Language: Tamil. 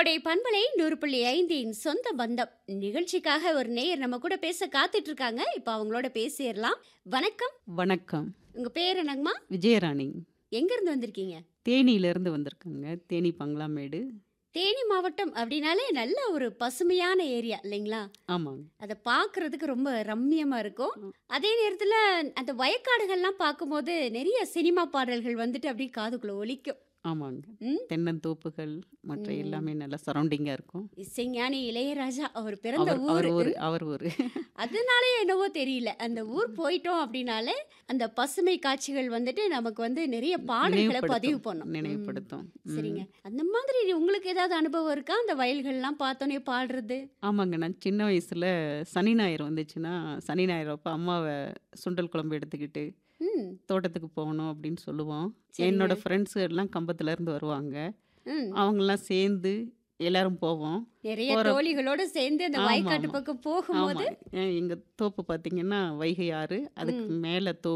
கோடை பண்பலை நூறு புள்ளி ஐந்தின் சொந்த பந்தம் நிகழ்ச்சிக்காக ஒரு நேயர் நம்ம கூட பேச காத்துட்டு இருக்காங்க இப்போ அவங்களோட பேசிடலாம் வணக்கம் வணக்கம் உங்க பேர் என்னங்கம்மா விஜயராணி எங்க இருந்து வந்திருக்கீங்க தேனியிலேருந்து வந்திருக்காங்க தேனி பங்களாமேடு தேனி மாவட்டம் அப்படின்னாலே நல்ல ஒரு பசுமையான ஏரியா இல்லைங்களா ஆமாங்க அதை பார்க்கறதுக்கு ரொம்ப ரம்மியமா இருக்கும் அதே நேரத்தில் அந்த வயக்காடுகள்லாம் பார்க்கும்போது நிறைய சினிமா பாடல்கள் வந்துட்டு அப்படியே காதுக்குள்ள ஒலிக்கும் ஆமாங்க ம். தென்னந்தோப்புகள் மற்ற ம். எல்லாமே நல்லா சரௌண்டிங்காக இருக்கும் இசைஞானி இளையராஜா அவர் பிறந்த அவர் அவர் ஊர் ஒரு அவர் ஒரு அதனாலே என்னவோ தெரியல அந்த ஊர் போயிட்டோம் அப்படின்னாலே அந்த பசுமை காட்சிகள் வந்துட்டு நமக்கு வந்து நிறைய பாடல்களை பதிவு நினைவுபடுத்தும். பண்ணும் ம். நினைவுபடுத்தும் ம். சரிங்க அந்த மாதிரி உங்களுக்கு ஏதாவது அனுபவம் இருக்கா அந்த வயல்கள்லாம் பார்த்தோன்னே பாடுறது ஆமாங்க நான் சின்ன வயசில் சனி ஞாயிறு வந்துச்சுன்னா சனி ஞாயிறு அப்போ அம்மாவை சுண்டல் குழம்பு எடுத்துக்கிட்டு ம் தோட்டத்துக்கு போகணும் அப்படின்னு சொல்லுவோம் சரிங்க. என்னோட ஃப்ரெண்ட்ஸு எல்லாம் கம்பத்துல இருந்து வருவாங்க ம் அவங்கெல்லாம் சேர்ந்து எல்லாரும் போவோம் நிறைய போற- தோழிகளோட சேர்ந்து அந்த ஆமா, வயக்காட்டு ஆமா. பக்கம் போகும்போது ஆமாம் எங்கள் தோப்பு பார்த்தீங்கன்னா வைகை ஆறு அதுக்கு மேலே தோப்பு